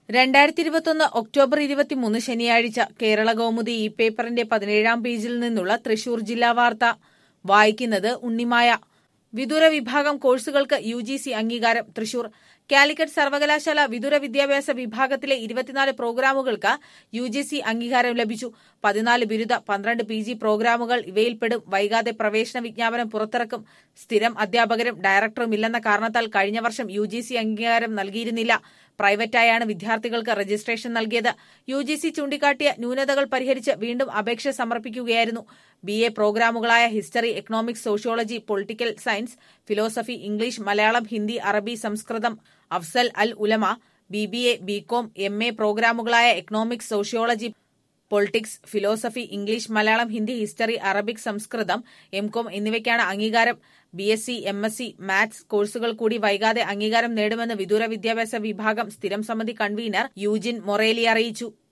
രണ്ടായിരത്തി ഇരുപത്തൊന്ന് ഒക്ടോബർ ഇരുപത്തിമൂന്ന് ശനിയാഴ്ച കേരള കൗമുദി ഇ പേപ്പറിന്റെ പതിനേഴാം പേജിൽ നിന്നുള്ള തൃശൂർ ജില്ലാ വാർത്ത വായിക്കുന്നത് ഉണ്ണിമായ വിദൂര വിഭാഗം കോഴ്സുകൾക്ക് യു ജി സി അംഗീകാരം തൃശൂർ കാലിക്കറ്റ് സർവകലാശാല വിദൂര വിദ്യാഭ്യാസ വിഭാഗത്തിലെ ഇരുപത്തിനാല് പ്രോഗ്രാമുകൾക്ക് യു ജി സി അംഗീകാരം ലഭിച്ചു പതിനാല് ബിരുദ പന്ത്രണ്ട് പി ജി പ്രോഗ്രാമുകൾ ഇവയിൽപ്പെടും വൈകാതെ പ്രവേശന വിജ്ഞാപനം പുറത്തിറക്കും സ്ഥിരം അധ്യാപകരും ഡയറക്ടറും ഇല്ലെന്ന കാരണത്താൽ കഴിഞ്ഞ വർഷം യു ജി സി അംഗീകാരം നൽകിയിരുന്നില്ല പ്രൈവറ്റായാണ് വിദ്യാർത്ഥികൾക്ക് രജിസ്ട്രേഷൻ നൽകിയത് യു ജി സി ചൂണ്ടിക്കാട്ടിയ ന്യൂനതകൾ പരിഹരിച്ച് വീണ്ടും അപേക്ഷ സമർപ്പിക്കുകയായിരുന്നു ബി എ പ്രോഗ്രാമുകളായ history economics sociology political science philosophy English Malayalam Hindi അറബി സംസ്കൃതം അഫ്സൽ അൽ ഉലമ B B A B Com M A പ്രോഗ്രാമുകളായ economics sociology politics philosophy English Malayalam Hindi history Arabic സംസ്കൃതം എം കോം എന്നിവയ്ക്കാണ് അംഗീകാരം B S C M S C maths കോഴ്സുകൾ കൂടി വൈകാതെ അംഗീകാരം നേടുമെന്ന് വിദൂര വിദ്യാഭ്യാസ വിഭാഗം സ്ഥിരം സമിതി കൺവീനർ യൂജിൻ മൊറേലി അറിയിച്ചു